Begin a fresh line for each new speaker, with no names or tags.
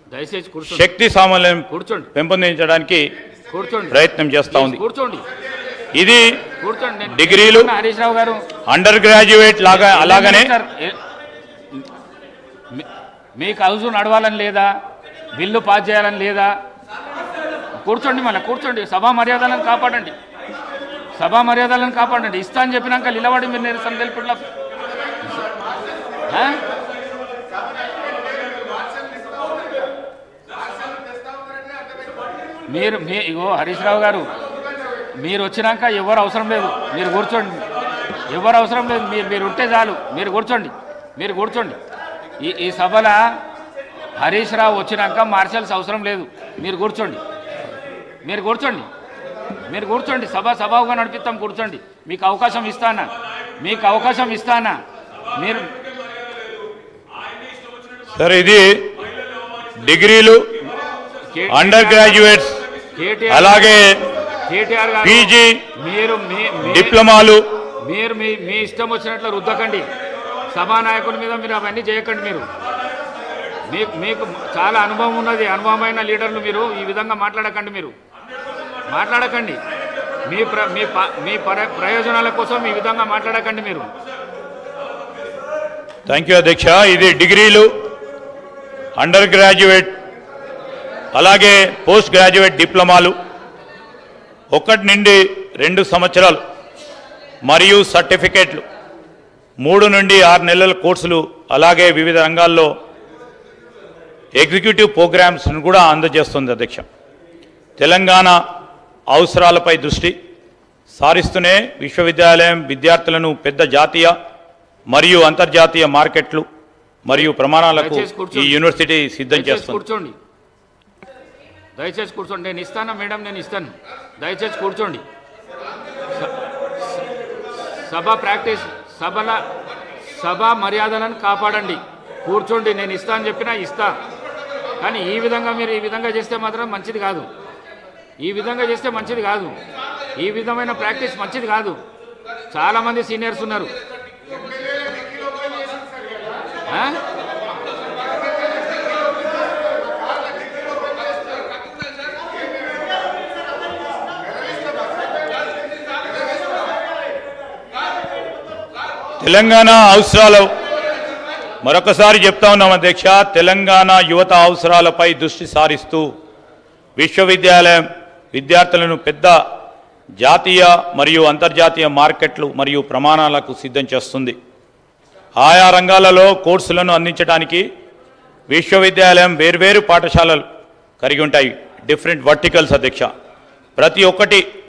దయచేసి కూర్చోండి
శక్తి సామర్థ్యం
కూర్చోండి
పెంపొందించడానికి
కూర్చోండి
ప్రయత్నం చేస్తా ఉంది
కూర్చోండి
ఇది
కూర్చోండి నేను-
డిగ్రీలు?
హరీష్ రావు గారు
అండర్ గ్రాడ్యుయేట్ లాగా అలాగనే
సార్, ఏ- మీ- మీకు హౌస్ నడవాలని లేదా బిల్లు పాస్ చేయాలని లేదా కూర్చోండి మళ్ళీ కూర్చోండి సభా మర్యాదలను కాపాడండి సభా మర్యాదలను కాపాడండి ఇస్తా అని చెప్పినాక నిలబడి మీరు నిరసన తెలుపుట్లా ఆ? మీరు మీ ఇగో హరీష్ రావు గారు మీరు వచ్చినాక ఎవరు అవసరం లేదు మీరు కూర్చోండి ఎవరు అవసరం లేదు మీరు మీరు ఉంటే చాలు మీరు కూర్చోండి మీరు కూర్చోండి ఈ ఈ సభల హరీష్ రావు వచ్చినాక మార్షల్స్ అవసరం లేదు మీరు కూర్చోండి మీరు కూర్చోండి మీరు కూర్చోండి సభ సభావుగా నడిపిస్తాం కూర్చోండి మీకు అవకాశం ఇస్తానా మీకు అవకాశం ఇస్తానా మీరు
సార్ ఇది డిగ్రీలు
కే-
అండర్ గ్రాడ్యుయేట్స్
కేటీఆర్
అలాగే
కేటీఆర్ గారు
పీజీ
మీరు మీ- మీ-
డిప్లొమాలు
మీరు మీ మీ ఇష్టం వచ్చినట్లు రుద్దకండి సభానాయకుడి మీద మీరు అవన్నీ చేయకండి మీరు మీకు మీకు చాలా అనుభవం ఉన్నది అనుభవమైన లీడర్లు మీరు ఈ విధంగా మాట్లాడకండి మీరు మాట్లాడకండి మీ ప్ర మీ ప- మీ పర- ప్రయోజనాల కోసం ఈ విధంగా మాట్లాడకండి మీరు
థ్యాంక్ యూ అధ్యక్ష ఇది డిగ్రీలు అండర్ గ్రాడ్యుయేట్ అలాగే పోస్ట్ గ్రాడ్యుయేట్ డిప్లొమాలు ఒకటి నుండి రెండు సంవత్సరాలు మరియు సర్టిఫికేట్లు మూడు నుండి ఆరు నెలల కోర్సులు అలాగే వివిధ రంగాల్లో ఎగ్జిక్యూటివ్ ప్రోగ్రామ్స్ను కూడా అందజేస్తుంది అధ్యక్ష తెలంగాణ అవసరాలపై దృష్టి సారిస్తూనే విశ్వవిద్యాలయం విద్యార్థులను పెద్ద జాతీయ మరియు అంతర్జాతీయ మార్కెట్లు మరియు ప్రమాణాలకు
దయచేసి
ఈ
కూర్చోండి.
యూనివర్సిటీ సిద్ధం
దయచేసి
చేస్తుంది
కూర్చోండి దయచేసి కూర్చోండి నేను ఇస్తానా మేడం నేను ఇస్తాను దయచేసి కూర్చోండి స- స- సభ ప్రాక్టీస్ సభల సభ మర్యాదలను కాపాడండి కూర్చోండి నేను ఇస్తా అని చెప్పినా ఇస్తా కానీ ఈ విధంగా మీరు ఈ విధంగా చేస్తే మాత్రం మంచిది కాదు ఈ విధంగా చేస్తే మంచిది కాదు ఈ విధమైన ప్రాక్టీస్ మంచిది కాదు చాలామంది సీనియర్స్ ఉన్నారు ఆ?
తెలంగాణ అవసరాలు మరొకసారి చెప్తా ఉన్నాం అధ్యక్ష తెలంగాణ యువత అవసరాలపై దృష్టి సారిస్తూ విశ్వవిద్యాలయం విద్యార్థులను పెద్ద జాతీయ మరియు అంతర్జాతీయ మార్కెట్లు మరియు ప్రమాణాలకు సిద్ధం చేస్తుంది ఆయా రంగాలలో కోర్సులను అందించడానికి విశ్వవిద్యాలయం వేర్వేరు పాఠశాలలు కలిగి ఉంటాయి డిఫరెంట్ వర్టికల్స్ అధ్యక్ష ప్రతి ఒక్కటి